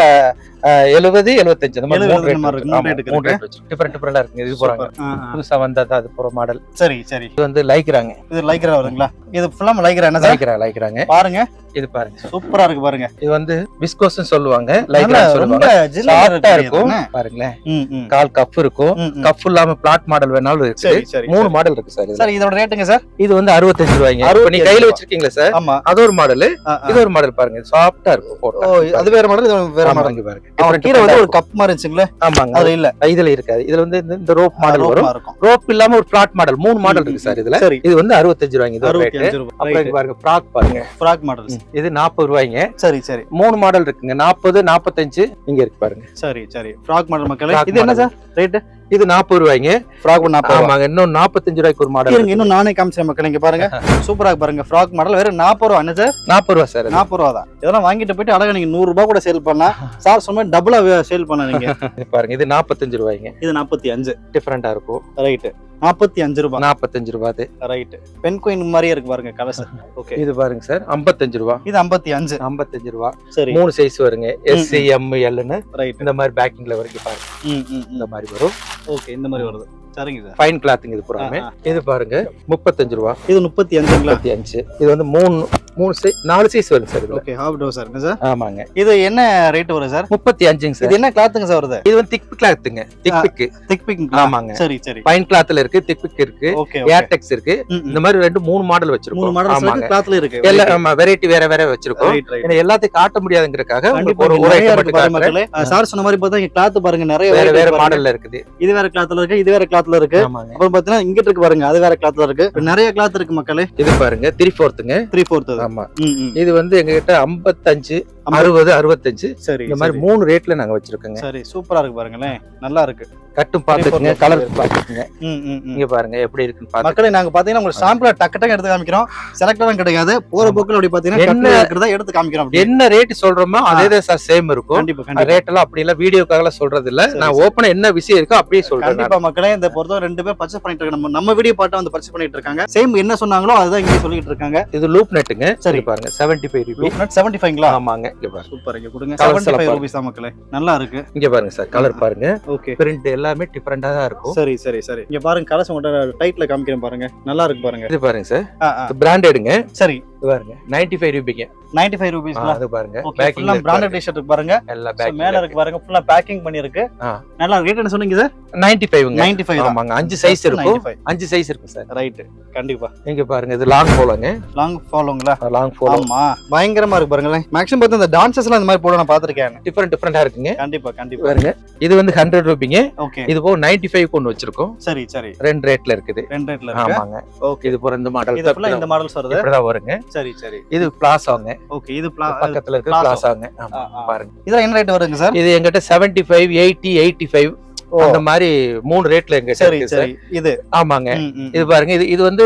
எழுபது எழுபத்தஞ்சு அந்த மாதிரி மூணு 70 ரேட் இந்த மாதிரி இருக்கு, மூணு rate இருக்கு. மூணு ரேட் வச்சு டிஃபரெண்ட் டிஃபரெண்டா இருக்குங்க இது போறாங்க Super. ஆ, ஆ. புதுசா வந்ததா அது போற மாடல் சரி சரி இது வந்து லைக்கிறாங்க இது லைக்ரா வருங்களா இது ஃபுல்லா லைக்ரா என்ன சார் லைக்ரா லைக்கிறாங்க பாருங்க இது பாருங்க சூப்பரா இருக்கு பாருங்க இது வந்து விஸ்கோஸ் சொல்லுவாங்க நல்லா லைக்ரா ரொம்ப சொல்லுவாங்க ஜில்லா சாஃப்டா இருக்கு இருக்கும் என்ன? பாருங்களேன் ம், ம். கால் கப் இருக்கும் ம், ம். கப் இல்லாம பிளாட் மாடல் வேணாலும் இருக்கு சரி சரி மூணு சரி. மாடல் இருக்கு சார் இதுல. சார் இதோட ரேட்டுங்க சார் இது வந்து அறுபத்தஞ்சு ரூபாய்ங்க இப்ப நீ 65 கையில ரூபா. வச்சிருக்கீங்களா சார் ஆமா அது ஒரு மாடல் ஆ, ஆ. இது ஒரு மாடல் பாருங்க சாஃப்டா இருக்கும் போட்டா. ஓ அது வேற மாடல் இது வேற ஆமா, மாடல் இங்க பாருங்க அவன் Different கீழே வந்து different ஒரு கப் மாதிரி இருந்துச்சுங்களே ஆ ஆமாங்க அது இல்ல இதுல இருக்காது இதுல வந்து இந்த- இந்த ரோப் மாடல் வரும் ரோப்பா இருக்கும் ரோப் இல்லாம ஒரு பிளாட் மாடல் மூணு மாடல் ம், இருக்கு சார் இதுல சரி இது வந்து அறுபத்தஞ்சு ரூபாய்ங்க இது ஒரு அறுபத்தி rate. அஞ்சு ரூபாய் அப்புறம் இங்க பாருங்க ஃப்ராக் பாருங்க ஃப்ராக் மாடல்ஸ் இது நாற்பது ரூபாய்ங்க சரி சரி மூணு மாடல் இருக்குங்க நாற்பது நாற்பத்தஞ்சு இங்க இருக்கு பாருங்க சரி சரி ஃப்ராக் மாடல் மக்களே Frock இது என்ன model. சார் ரேட் இது நாற்பது ரூபாய்ங்க ஃப்ராக் நாற்பது ரூபா. ஆமாங்க இன்னும் நாற்பத்தஞ்சு ரூபாய்க்கு ஒரு மாடல் இருங்க இன்னும் நானே காமிச்சேன் மக்கள் இங்க பாருங்க சூப்பரா இருக்கு பாருங்க ஃப்ராக் மாடல் வெறும் நாற்பது ரூபா என்ன சார் நாற்பது ரூபா சார் நாற்பது ரூபா தான் இதெல்லாம் வாங்கிட்டு போயிட்டு அழகா நீங்க நூறு ரூபாய் கூட சேல் பண்ணலாம் சார் சொன்ன டபுளா சேல் பண்ண நீங்க இது பாருங்க இது நாற்பத்தஞ்சு ரூபாய்ங்க இது நாற்பத்தி அஞ்சு டிஃபரெண்டா இருக்கும் ரைட்டு நாற்பத்தி அஞ்சு ரூபாய் நாற்பத்தஞ்சு ரூபாய் ரைட்டு பென் கோயின் மாதிரியே இருக்கு பாருங்க கலசு ஓகே இது பாருங்க சார் ஐம்பத்தஞ்சு ரூபா இது ஐம்பத்தி அஞ்சு ஐம்பத்தஞ்சு ரூபா சரி மூணு சைஸ் வருங்க எஸ் சி எம் எல்னு ரைட் இந்த மாதிரி பேக்கிங்ல வரைக்கும் பாருங்க ம் ம் இந்த மாதிரி வரும் ஓகே இந்த மாதிரி வருது சரிங்க சார் ஃபைன் கிளாத்துங்க இது பூராமே ஆ, இது பாருங்க முப்பத்தஞ்சு ரூபா இது முப்பத்தி அஞ்சுங்களா முப்பத்தி அஞ்சு இது வந்து மூணு மூணு சைஸ் நாலு சைஸ் வரும் சார் இதுல ஓகே ஹாஃப் டோ சார் என்ன சார் ஆமாங்க இது என்ன ரேட் வரும் சார் முப்பத்தி அஞ்சுங்க சார் இது என்ன கிளாத்துங்க சார் வருது இது வந்து திக் கிளாத்துங்க திக் ஆ. பிக்கு திக் பிக் ஆமாங்க சரி சரி ஃபைன் கிளாத்ல இருக்கு திக் பிக் இருக்கு ஓகே ஏர்டெக்ஸ் இருக்கு இந்த மாதிரி ரெண்டு மூணு மாடல் மூணு வச்சிருக்கோம் மாடல்ஸ் ஆமாங்க இருக்கு கிளாத்ல இருக்கு எல்லா ஆமா வெரைட்டி வேற வேற வச்சிருக்கோம் ரைட் ரைட் ஏன்னா எல்லாத்தையும் காட்ட முடியாதுங்கிறதுக்காக கண்டிப்பா உங்களுக்கு ஒரு ஒரு நிறைய item இருக்கு மட்டும் பாருங்க காட்டுறேன். மக்களே சார் சொன்ன மாதிரி பார்த்தா இங்க கிளாத் பாருங்க நிறைய வேற variety வேற பாருங்க. மாடல்ல இருக்குது இது வேற கிளாத்ல இருக்கு இது வேற கிளாத்ல இருக்கு ஆமாங்க அப்புறம் பாத்தீங்கன்னா இங்கிட்டு இருக்கு பாருங்க அது வேற கிளாத்ல இருக்கு இப்ப நிறைய கிளாத் இருக்கு மக்களே இது பாருங்க த்ரீ ஃபோர்த்துங்க த்ரீ ஃபோர்த் ஆமா ம் ம் இது வந்து எங்க கிட்ட ஐம்பத்தஞ்சு ஐம்பது. அறுபது அறுபத்தஞ்சு சரி இந்த மாதிரி சரி. மூணு ரேட்ல நாங்க வச்சிருக்கோங்க சரி சூப்பரா இருக்கு பாருங்களேன் நல்லா இருக்கு கட்டும் பாத்துக்குங்க four கலர் பாத்துக்குங்க ம் ம் ம் இங்க பாருங்க எப்படி இருக்குன்னு பாத்து மக்களே நாங்க பாத்தீங்கன்னா உங்களுக்கு சாம்பிள டக்கு டக்கு எடுத்து காமிக்கிறோம் செலக்டெல்லாம் கிடையாது போற ஆமா. போக்குல அப்படி பாத்தீங்கன்னா என்ன- கட்டுல இருக்கிறத எடுத்து காமிக்கிறோம் அப்படி. என்ன ரேட் சொல்றோமோ அதே தான் சார் சேம் இருக்கும் கண்டிப்பா கண்டிப்பா ரேட் எல்லாம் அப்படி இல்ல வீடியோக்காக சொல்றது இல்ல சரி, நான் சரி. ஓப்பனா என்ன விஷயம் இருக்கோ அப்படியே சொல்றேன் நான். கண்டிப்பா மக்களே இந்த பொறுத்தவரை ரெண்டு பேர் பர்ச்சேஸ் பண்ணிட்டு இருக்காங்க நம்ம நம்ம வீடியோ பாட்டை வந்து பர்ச்சேஸ் பண்ணிட்டு இருக்காங்க சேம் என்ன சொன்னாங்களோ அதுதான் இங்கே சொல்லிட்டு இருக்காங்க இது லூப் நெட்டுங்க சரி. சரி பாருங்க செவன்டி ஃபைவ் ருபி செவன்டி ஃபைவ்ங்களா ஆமாங்க இங்க பாருங்க சூப்பர் இங்க கொடுங்க Colours செவன்டி எல்லாம் ஃபைவ் பாருங்க. ருபீஸ் தான் மக்களே நல்லா இருக்கு இங்க பாருங்க சார் கலர் பாருங்க ஓகே பிரிண்ட் எல்லாமே டிஃபரெண்டா தான் இருக்கும் சரி சரி சரி இங்க பாருங்க கலர்ஸ் உங்கள்கிட்ட டைட்ல காமிக்கிறேன் பாருங்க நல்லா இருக்கு பாருங்க இது பாருங்க சார் ஆ, ஆ. பிராண்டடுங்க சரி இது பாருங்க நைன்டி ஃபைவ் ருபிங்க நைன்டி ஃபைவ் ருபீஸ்ங்களா அது பாருங்க ஓகே பேக்கிங் ஃபுல்லா பிராண்டட் டிஷர்ட் இருக்கு பாருங்க எல்லா So, பேக்கிங் மேல இருக்கு பாருங்க ஃபுல்லா பேக்கிங் பண்ணிருக்கு ஆ. நல்லா ரேட் என்ன சொன்னீங்க சார் நைன்டி ஃபைவ்ங்க நைன்டி ஃபைவ் தான் ஆமாங்க அஞ்சு சைஸ் இருக்கும் அஞ்சு சைஸ் இருக்கும் சார் ரைட் கண்டிப்பா இங்க பாருங்க இது லாங் போலங்க லாங் ஃபாலோங்களா லாங் போல ஆமா பயங்கரமா இருக்கு பாருங்களேன் மேக்ஸிமம் பார்த்து இந்த டான்சஸ் எல்லாம் இந்த மாதிரி போட நான் பாத்திருக்கேன் டிஃபரெண்ட் டிஃபரெண்டா இருக்குங்க கண்டிப்பா கண்டிப்பா பாருங்க இது வந்து ஹண்ட்ரட் ருபிங்க ஓகே இது போக நைன்டி ஃபைவ் ஒன்று வச்சிருக்கோம் சரி சரி ரெண்டு ரேட்ல இருக்குது ரெண்டு ரேட்ல இருக்கு ஆமாங்க ஓகே இது போற இந்த மாடல் இது ஃபுல்லா இந்த மாடல்ஸ் வருது இப்படிதான் வருங்க சரி சரி இது பிளாசாங்க ஓகே இது pla- பக்கத்துல இருக்கு Plazo. பிளாசாங்க ஆமா ஆ, ஆ. பாருங்க இதெல்லாம் என்ன ரேட் வருங்க சார் இது எங்கிட்ட seventy five eighty eighty five ஓ அந்த மாதிரி மூணு ரேட்ல எங்கிட்ட சரி இருக்கு சார் சரி இது ஆமாங்க ம், ம், இது பாருங்க இது இது வந்து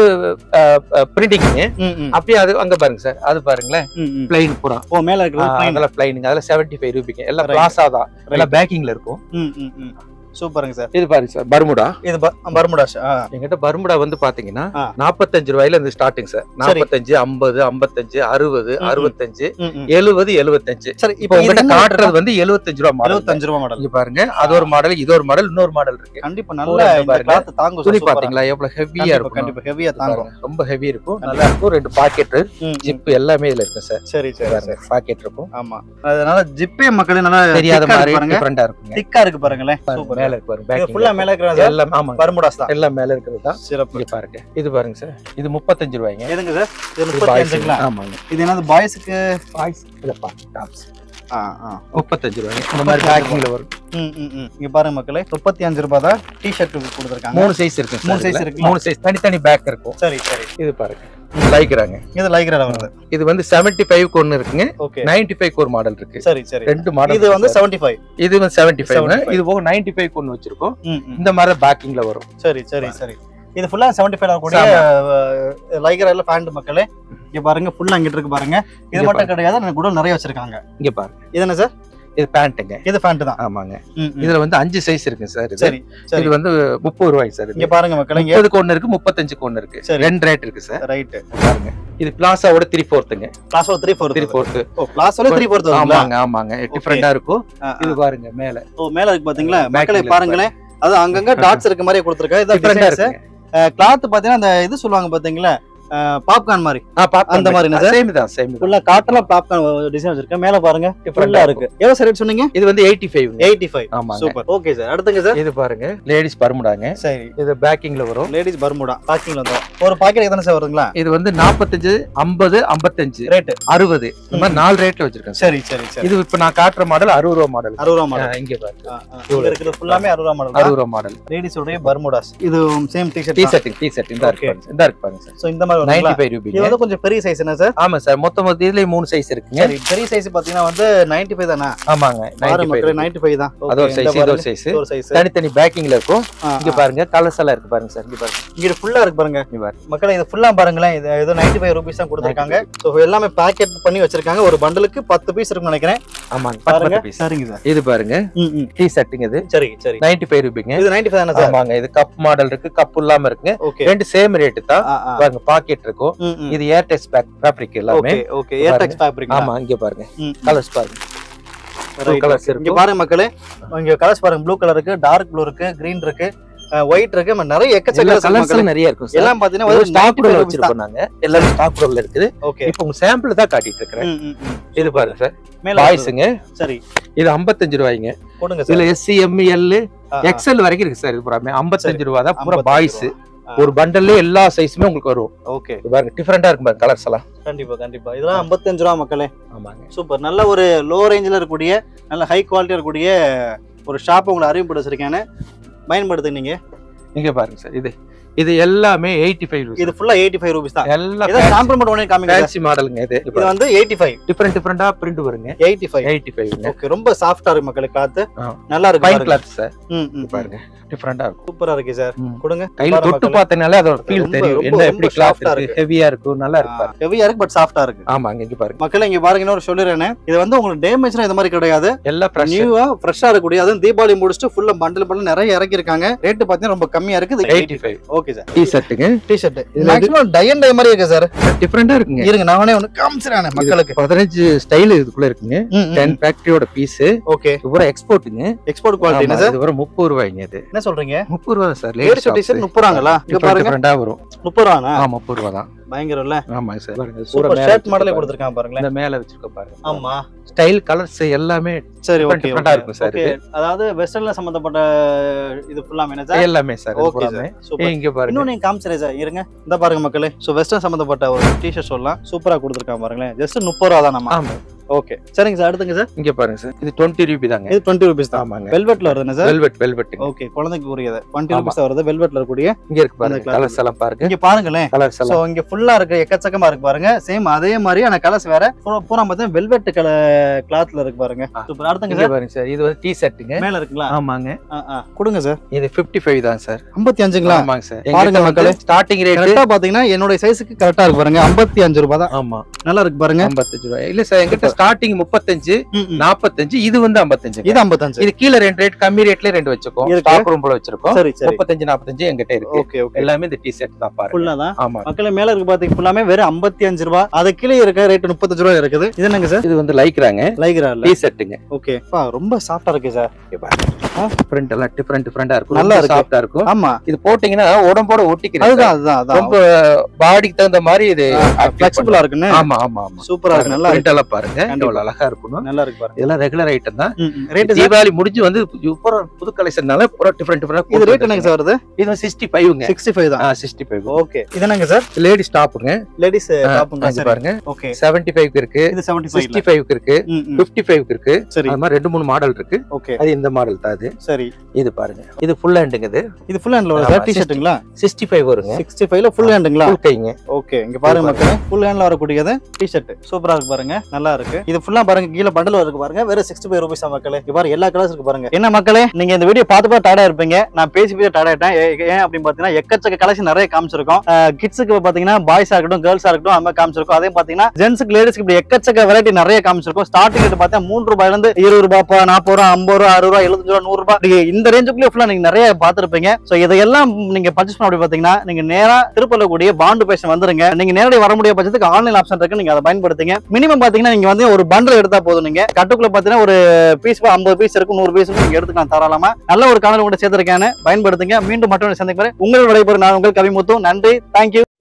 பிரிண்டிங் ம், ம், அப்படியே அது அங்க பாருங்க சார் அது பாருங்களேன் ம், ம். பிளைன் பூரா ஓ மேல இருக்கிறது plain. அதெல்லாம் பிளைனுங்க அதெல்லாம் செவன்டி ஃபைவ் ரூபிங்க எல்லாம் Right. பிளாசா தான் Right. எல்லாம் பேக்கிங்ல இருக்கும் ம், ம், ம். சூப்பருங்க சார் இது பாருங்க சார் பர்முடா இது ப- பர்முடாஸ் ஆ எங்கிட்ட பர்முடா வந்து பாத்தீங்கன்னா ஆ. நாற்பத்தஞ்சு ரூபாயில இருந்து ஸ்டார்டிங் சார் நாற்பத்தஞ்சு ஐம்பது ஐம்பத்தஞ்சு அறுபது ம். அறுபத்தஞ்சு ம், ம். எழுபது எழுபத்தஞ்சு சரி இப்போ இப்போ உங்ககிட்ட இது காட்டுறது வந்து எழுபத்தஞ்சு ரூபா மாடல் இருபத்தஞ்சு ரூபா மாடல் இங்க பாருங்க அது ஒரு மாடல் இது ஒரு மாடல் இன்னொரு மாடல் இருக்கு கண்டிப்பா பூரா நல்ல இந்த இந்த பாருங்க. கிளாத் தாங்கும் துணி சூப்பரா. பாத்தீங்களா எவ்வளவு ஹெவியா கண்டிப்பா இருக்கும் கண்டிப்பா ஹெவியா தாங்கும் பாருங்க, ரொம்ப ஹெவி இருக்கும் நல்லா இருக்கும் ரெண்டு பாக்கெட் ம், ம். ஜிப் எல்லாமே இதுல இருக்கு சார் சரி சரி பாருங்க சரி பாக்கெட் இருக்கும் ஆமா அதனால ஜிப்பே மக்களே நல்லா தெரியாத thick-ஆ மாதிரி இருக்கு பாருங்க டிஃபரெண்டா இருக்குங்க திக்கா இருக்கு பாருங்களேன் சூப்பர் மேல இருக்கு பாருங்க இது backing ஃபுல்லா ல. மேல இருக்கிறது எல்லாம் ஆமாங்க பர்முடாஸ் தான் எல்லாம் மேல இருக்கிறது தான் சிறப்பு இங்க பாருங்க இது பாருங்க சார் இது முப்பத்தஞ்சு ரூபாய்ங்க எதுங்க சார் இது இது முப்பத்தி boys அஞ்சுங்களா ஆமாங்க இது என்னது பாய்ஸுக்கு பாய்ஸ் இல்லப்பா டாப்ஸ் ஆ ஆ முப்பத்தஞ்சு ரூபாய்ங்க இந்த மாதிரி 35 பேக்கிங்ல வரும் ம் ம் ம் இங்க பாருங்க மக்களே முப்பத்தி அஞ்சு ரூபாய் தான் டி ஷர்ட் கொடுத்துருக்காங்க மூணு சைஸ் இருக்கு மூணு மூணு size சைஸ் இருக்குங்களா? மூணு சைஸ் தனித்தனி பேக் இருக்கும் சரி சரி இது பாருங்க லைக்கிறாங்க இது லைக்ரா வருது இது வந்து செவன்டி ஃபைவ் ஒன்னு இருக்குங்க ஓகே நைன்டி ஃபைவ் ஒரு மாடல் இருக்கு சரி சரி ரெண்டு மாடல் இது வந்து செவன்டி ஃபைவ் இது வந்து செவன்டி ஃபைவ் 75. இது போக நைன்டி ஃபைவ் ஒன்னு வச்சிருக்கோம் ம் ம். இந்த மாதிரி பேக்கிங்ல வரும் சரி சரி சரி இது ஃபுல்லா செவன்டி ஃபைவ் கூடிய லைக்ரால பேண்ட் மக்களே இங்க பாருங்க ஃபுல்லா அங்கிட்டு இருக்கு பாருங்க இது இங்க மட்டும் கிடையாது எனக்கு குடல் நிறைய வச்சிருக்காங்க இங்க பாருங்க இது என்ன சார் இது பேண்ட்டுங்க இது பேண்ட் தான் ஆமாங்க ம், ம். இதுல வந்து அஞ்சு சைஸ் இருக்கு சார் இது சரி சரி இது வந்து முப்பது ரூபாய் சார் இங்க பாருங்க மக்களே இங்க முப்பதுக்கு ஒன்னு இருக்கு முப்பத்தஞ்சுக்கு ஒன்னு இருக்கு சரி. ரெண்டு ரேட் இருக்கு சார் ரைட் பாருங்க இது பிளாசாவோட த்ரீ ஃபோர்த்துங்க palazzo three four three fourth ஓ பிளாஸோல த்ரீ ஃபோர் வருங்களா ஆமாங்க ஆமாங்க டிஃபரெண்டா இருக்கும் இது பாருங்க மேல ஓ மேல இருக்கு பாத்தீங்களா Back மக்களே ல பாருங்களேன் அது அங்கங்க டாட்ஸ் இருக்க மாதிரி கொடுத்துருக்காங்க இதான் டிஃபரெண்டா டிசைன்ஸ் இருக்குங்க கிளாத் பாத்தீங்கன்னா அந்த இது சொல்லுவாங்க பாத்தீங்களா பாப்கார்ன் மாதிரி ஆ, popcorn அந்த மாதிரி என்ன சார்? சேம் தான் சேம் தான் ஃபுல்லா காட்டல பாப்கார்ன் டிசைன் வச்சிருக்கேன் மேல பாருங்க ஃபுல்லா இருக்கு எவ்வளவு சார் ரேட் சொன்னீங்க இது வந்து எயிட்டி ஃபைவ் எயிட்டி ஃபைவ் ஆமாங்க சூப்பர் ஓகே சார் அடுத்துங்க சார் இது பாருங்க லேடிஸ் பருமுடாங்க சரி இது பேக்கிங்ல வரும் லேடிஸ் பர்முடா பேக்கிங்ல வந்தோம் ஒரு பாக்கெட் எத்தனை சார் வருதுங்களா இது வந்து நாற்பத்தஞ்சு ஐம்பது ஐம்பத்தஞ்சு ரேட் அறுபது இந்த மாதிரி நாலு ரேட்ல வச்சிருக்கேன் சார் சரி சரி சரி இது இப்ப நான் காட்டுற மாடல் அறுபது ரூபா மாடல் அறுபது ரூபா மாடல் இங்க பாருங்க இங்க இருக்கிறது ஃபுல்லாமே அறுபது ரூபா மாடல் அறுபது ரூபா மாடல் லேடிஸ் உடைய பர்முடாஸ் இது same T T shirt shirt T shirt இந்த இருக்கு Okay. பாருங்க இந்த இருக்கு பாருங்க சார் சோ இந்த மாதிரி நைன்டி வருதுங்களா ஃபைவ் இது ரூபீங்க வந்து கொஞ்சம் பெரிய சைஸ் என்ன சார் ஆமா சார் மொத்தம் மொத்தம் இதுலயே மூணு சைஸ் இருக்குங்க சரி பெரிய சைஸ் பாத்தீங்கன்னா வந்து 95 ஃபைவ் தானே ஆமாங்க பாரு 95 மக்களே 95 ஃபைவ் தான் அது ஒரு Okay, சைஸ் இந்த இது ஒரு பாருங்க. சைஸ் இது ஒரு சைஸ் தனித்தனி பேக்கிங்ல இருக்கும் இங்க பாருங்க கலர்ஸ் எல்லாம் இருக்கு பாருங்க சார் இங்க பாருங்க இங்க ஃபுல்லா இருக்கு பாருங்க இங்க பாருங்க மக்களே இது ஃபுல்லா பாருங்களேன் இது ஏதோ 95 ஃபைவ் ருபீஸ் தான் கொடுத்துருக்காங்க ஸோ எல்லாமே பேக்கெட் பண்ணி வச்சிருக்காங்க ஒரு பண்டலுக்கு பத்து பீஸ் இருக்கும்னு நினைக்கிறேன் ஆமாங்க பாருங்க பத்து பீஸ் சரிங்க சார் இது பாருங்க ம் ம் டி ஷர்ட்டுங்க இது சரி சரி நைன்டி ஃபைவ் ரூபீங்க இது 95 ஃபைவ் தானே சார் ஆமாங்க இது கப் மாடல் இருக்கு கப் இல்லாம இருக்குங்க ஓகே ரெண்டு சேம் ரேட் தான் ஆ ஆ பாருங்க பாக்கெட் இருக்கும் ம் ம் இது ஏர் டெக்ஸ் பேக் ஃபேப்ரிக் எல்லாமே ஓகே ஓகே ஏர்டெக்ஸ் ஃபேப்ரிக் ஆமா இங்க பாருங்க ம் கலர்ஸ் பாருங்க ரைட் colours இங்க இருக்கும். பாருங்க மக்களே இங்க கலர்ஸ் பாருங்க ப்ளூ கலர் இருக்கு டார்க் ப்ளூ இருக்கு கிரீன் இருக்கு ஒயிட் இருக்கு நம்ம நிறைய எல்லா எக்கச்சக்க கலர்ஸ் மக்களே நிறைய இருக்கும் சார் எல்லாம் பாத்தீங்கன்னா ஒரு ஒரு ஸ்டாக் கூட rupees தான். வச்சிருக்கோம் நாங்க எல்லாரும் ஸ்டாக் கூட இருக்குது ஓகே இப்போ உங்க சாம்பிள் தான் காட்டிட்டு இருக்கிறேன் ம், ம், ம். இது பாருங்க சார் மேல இருக்குது. பாய்ஸுங்க சரி இது 55 ரூபாய்ங்க கொடுங்க சார் இதுல எஸ்சி எம் எல் ஆ, ஆ. எக்ஸ்எல் வரைக்கும் இருக்கு சார் இது பூராமே 55 ரூபா தான் பூரா 55 பாய்ஸ் ரூபா. ஆ. ஒரு பண்டல்ல எல்லா சைஸுமே உங்களுக்கு வரும் ஓகே இது பாருங்க டிஃபரெண்டா இருக்கும் பாருங்க கலர்ஸ் எல்லாம் கண்டிப்பா கண்டிப்பா இதெல்லாம் 55 ரூபா மக்களே ஆமாங்க சூப்பர் நல்ல ஒரு லோ ரேஞ்சில் இருக்கக்கூடிய நல்ல ஹை குவாலிட்டியாக இருக்கக்கூடிய ஒரு ஷாப் உங்களை அறிமுகப்படுத்த வச்சிருக்கேன்னு பயன்படுத்துங்க நீங்க இங்க பாருங்க சார் இது இது எல்லாமே எயிட்டி ஃபைவ் இது ஃபுல்லா எயிட்டி ஃபைவ் ருபீஸ் தான் எல்லாம் இதை சாம்பிள் மட்டும் ஒன்றே காமிங்க sir. ஃபேன்சி மாடலுங்க இது இது வந்து எயிட்டி ஃபைவ் டிஃபரெண்ட் டிஃபரெண்டா பிரிண்ட் வருங்க எயிட்டி ஃபைவ் எயிட்டி ஃபைவ்ங்க ஓகே ரொம்ப சாஃப்டா இருக்கு மக்களுக்கு காத்து ஆ. நல்லா இருக்கு ஃபைன் பாருங்க. கிளாத் சார் ம், ம், பாருங்க டிஃபரெண்டா இருக்கும் சூப்பரா இருக்கு சார் ம். கொடுங்க கையில பாருங்க தொட்டு மக்களே. பார்த்தனாலே அதோட ஃபீல் ரொம்ப, தெரியும் ரொம்ப, என்ன ரொம்ப எப்படி கிளாத் soft-ஆ இருக்கு ஹெவியா இருக்கும் நல்லா இருக்கு பாருங்க ஹெவியா இருக்கு பட் சாஃப்டா இருக்கு ஆமாங்க இங்க பாருங்க மக்களே இங்க பாருங்க இன்னொரு சொல்லிடுறேன் இது வந்து உங்களுக்கு டேமேஜ்லாம் இந்த மாதிரி கிடையாது எல்லாம் ஃப்ரெஷ் நியூவா ஃப்ரெஷ்ஷா இருக்கக்கூடிய அதுவும் தீபாவளி முடிச்சுட்டு ஃபுல்லா பண்டில் பண்டில் நிறைய இறக்கி இருக்காங்க ரேட் பாத்தீங்கன்னா ரொம்ப கம்மியா இருக்கு eighty five okay sir T ஷர்ட்டுங்க டி ஷர்ட் இதுல மேக்ஸிமம் டை அண்ட் டை மாதிரி இருக்கு சார் டிஃபரெண்டா இருக்குங்க இருங்க நானே ஒன்று காமிச்சிடறேன் மக்களுக்கு பதினஞ்சு ஸ்டைல் இதுக்குள்ள இருக்குங்க டென் ஃபேக்டரியோட பீஸ் ஓகே இது பூரா எக்ஸ்போர்ட்டுங்க எக்ஸ்போர்ட் குவாலிட்டி என்ன சார் இது வரும் முப்பது ரூபாய்ங்க இது என்ன சொல்றீங்க முப்பது ரூபா சார் லேடி ஷர்ட் டிஷர்ட் முப்பது ரூபாங்களா இங்க பாருங்க டிஃபரெண்டா வரும் முப்பது ரூபாண்ணா ஆ முப்பது ரூபா தான் பயங்கரம் இல்ல ஆமாங்க சார் பாருங்க பூரா சூப்பர் மேல ஷர்ட் வச்சிருக்க மாடலே பாருங்க. கொடுத்துருக்காங்க பாருங்களேன் இந்த மேல வச்சிருக்க பாருங்க ஆமா ஸ்டைல் கலர்ஸ் எல்லாமே சரி Different ஓகே different-ஆ இருக்கும் sir ஓகே அதாவது வெஸ்டர்ன்ல சம்பந்தப்பட்ட இது ஃபுல்லாமே என்ன சார் எல்லாமே சார் ஓகே சார் சூப்பர் இங்க பாருங்க இன்னும் நீங்க காமிச்சிரே சார் இருங்க இந்த பாருங்க மக்களே சோ வெஸ்டர்ன் சம்பந்தப்பட்ட ஒரு டிஷர்ட் சொல்லலாம் சூப்பரா கொடுத்துருக்காங்க பாருங்களேன் ஜஸ்ட் முப்பது ரூபா தான் நம்ம ஆமா ஓகே சரிங்க சார் அடுத்துங்க சார் இங்க பாருங்க சார் இது டுவெண்ட்டி ரூபி தாங்க இது டுவெண்ட்டி ருபீஸ் தான் ஆமாங்க வெல்வெட்ல வருதுங்க சார் வெல்வெட் வெல்வெட் ஓகே குழந்தைக்கு உரியது டுவெண்ட்டி ஆமா. ருபீஸ் வருது வெல்வெட்ல இருக்கக்கூடிய இங்க இருக்கு பாருங்க cloth கலர்ஸ் எல்லாம் பாருங்க இங்க பாருங்களேன் கலர்ஸ் சோ எல்லாம் இங்க ஃபுல்லா இருக்கு எக்கச்சக்கமா இருக்கு பாருங்க சேம் அதே மாதிரி ஆனா கலர்ஸ் வேற பூரா- பூரா பார்த்தா வெல்வெட் கலர் கிளாத்ல இருக்கு பாருங்க ஆ. சூப்பர் அடுத்துங்க இங்க சார் பாருங்க சார் இது வந்து டி ஷர்ட்டுங்க மேல இருக்குங்களா ஆமாங்க ஆ, ஆ. கொடுங்க சார் இது 55 ஃபைவ் தான் சார் ஐம்பத்தி அஞ்சுங்களா ஆமாங்க சார் பாருங்க மக்களே. ஸ்டார்டிங் ரேட் கரெக்டா பாத்தீங்கன்னா என்னோட சைஸுக்கு கரெக்டா இருக்கு பாருங்க ஐம்பத்தி அஞ்சு ரூபாய் தான் ஆமா நல்லா இருக்கு பாருங்க ஐம்பத்தஞ்சு ரூபாய் இல்ல சார் எங்கிட்ட ஸ்டார்டிங் முப்பத்தஞ்சு ம், ம். நாற்பத்தஞ்சு இது வந்து ஐம்பத்தஞ்சு இது ஐம்பத்தஞ்சு இது கீழே ரெண்டு ரேட் கம்மி ரேட்ல ரெண்டு வச்சிருக்கோம் இருக்கு. ஸ்டாக் ரூம் போல வச்சிருக்கோம் சரி சரி முப்பத்தஞ்சு நாற்பத்தஞ்சு எங்கிட்ட இருக்கு ஓகே ஓகே எல்லாமே இந்த டி ஷர்ட் தான் பாருங்க ஃபுல்லா தான் ஆமா மக்களே மேல இருக்கு பாத்தீங்க ஃபுல்லாமே வெறும் ஐம்பத்தி அஞ்சு ரூபா அது கீழே இருக்க ரேட் முப்பத்தஞ்சு ரூபா இருக்குது இது என்னங்க சார் இது வந்து லைக்ராங்க லைக்ரா இல்ல டி ஷர்ட்டுங்க ஓகே ரொம்ப சாஃப்டா இருக்கு சார் டிஃப்ரெண்ட் எல்லாம் டிஃப்ரெண்ட் டிஃப்ரெண்டா இருக்கும் நல்லா நல்லா இருக்கு. சாஃப்டா இருக்கும் ஆமா இது போட்டீங்கன்னா உடம்போட ஒட்டிக்கிறது அதுதான் அதுதான் அதான் ரொம்ப பாடிக்கு தகுந்த மாதிரி இது பிளெக்சிபிளா இருக்குன்னு ஆமா ஆமா ஆமா சூப்பரா இருக்கு நல்லா இருக்கு print எல்லாம் பாருங்க கண்டிப்பா. எவ்வளவு அழகா இருக்கணும் நல்லா இருக்கு பாருங்க இதெல்லாம் ரெகுலர் ஐட்டம் தான் ரேட் தீபாவளி முடிஞ்சு வந்து பூரா புது கலெக்ஷன்னால பூரா டிஃப்ரெண்ட் இது ரேட் என்னங்க டிஃப்ரெண்ட் சார் வருது இது சிக்ஸ்டி ஃபைவ்ங்க சிக்ஸ்டி ஃபைவ் தான் சிக்ஸ்டி ஃபைவ் ஓகே இது என்னங்க சார் லேடிஸ் டாப்புங்க லேடிஸ் டாப்புங்க இது சார் பாருங்க ஓகே செவன்டி ஃபைவ்க்கு இருக்கு இது செவன்டி சிக்ஸ்டி ஃபைவ் ஃபைவ்க்கு இருக்கு பிப்டி ஃபைவ்க்கு இருக்கு சரி அது மாதிரி ரெண்டு மூணு மாடல் இருக்கு ஓகே அது இந்த மாடல் தான் இது சரி இது பாருங்க இது ஃபுல் ஹேண்டுங்க இது இது ஃபுல் ஹேண்ட்ல வரும் ஆமா, சார் டி ஷர்ட்டுங்களா சிக்ஸ்டி ஃபைவ் வருங்க சிக்ஸ்டி ஃபைவ்ல ஃபுல் ஹேண்டுங்களா ஃபுல் கைங்க ஓகே இங்க பாருங்க மக்களே ஃபுல் ஹேண்ட்ல வரக்கூடியது டி ஷர்ட் சூப்பரா இருக்கு பாருங்க நல்லா இருக்கு இது ஃபுல்லா பாருங்க கீழ பண்டல் இருக்கு பாருங்க வெறும் சிக்ஸ்டி ஃபைவ் ருபீஸ் மக்களே இங்க பாருங்க எல்லா கலர்ஸ் இருக்கு பாருங்க என்ன மக்களே நீங்க இந்த வீடியோ பார்த்து பார்த்து டயர்டா இருப்பீங்க நான் பேசி பேசி டயர்ட் ஆயிட்டேன் ஏ- ஏன் அப்படின்னு பாத்தீங்கன்னா எக்கச்சக்க கலெக்ஷன் நிறைய காமிச்சிருக்கோம் கிட்ஸுக்கு பாத்தீங்கன்னா பாய்ஸா இருக்கட்டும் கேர்ள்ஸா இருக்கட்டும் அந்த மாதிரி காமிச்சிருக்கோம் அதே பாத்தீங்கன்னா ஜென்ஸுக்கு லேடிஸ்க்கு இப்படி எக்கச்சக்க வெரைட்டி நிறைய காமிச்சிருக்கோம் ஸ்டார்டிங் ரேட் பார்த்தா மூன்று ரூபாயில இருந்து இருபது ரூபாய் ப- நாற்பது ரூபா ஐம்பது ரூபா அறுபது ரூபா எழுபத்தஞ்சு ரூபா நூறு ரூபாய் நீங்க இந்த ரேஞ்சுக்குள்ளே ஃபுல்லா நீங்க நிறைய பார்த்திருப்பீங்க சோ இதையெல்லாம் நீங்க பர்ச்சேஸ் பண்ண அப்படி பாத்தீங்கன்னா நீங்க நேரா திருப்பூர்ல கூடிய பாண்டு பேஷன் வந்துருங்க நீங்க நேரடி வர முடிய பட்சத்துக்கு ஆன்லைன் ஆப்ஷன் இருக்கு நீங்க அதை பயன்படுத்துங்க மினிமம் பாத்தீங்கன்னா நீங்க வந்து ஒரு பண்டல் எடுத்தா போதும் நீங்க கட்டுக்குள்ள பாத்தீங்கன்னா ஒரு பீஸ் ஐம்பது பீஸ் இருக்கும் நூறு பீஸ் நீங்க எடுத்துக்கலாம் தாராளமா நல்ல ஒரு காணொலி கூட சேர்த்திருக்கேன்னு பயன்படுத்துங்க மீண்டும் மற்றொரு சந்திக்கிறேன் உங்களோட விடைபெறும் நான் உங்கள் கவிமுத்து நன்றி தேங்க்யூ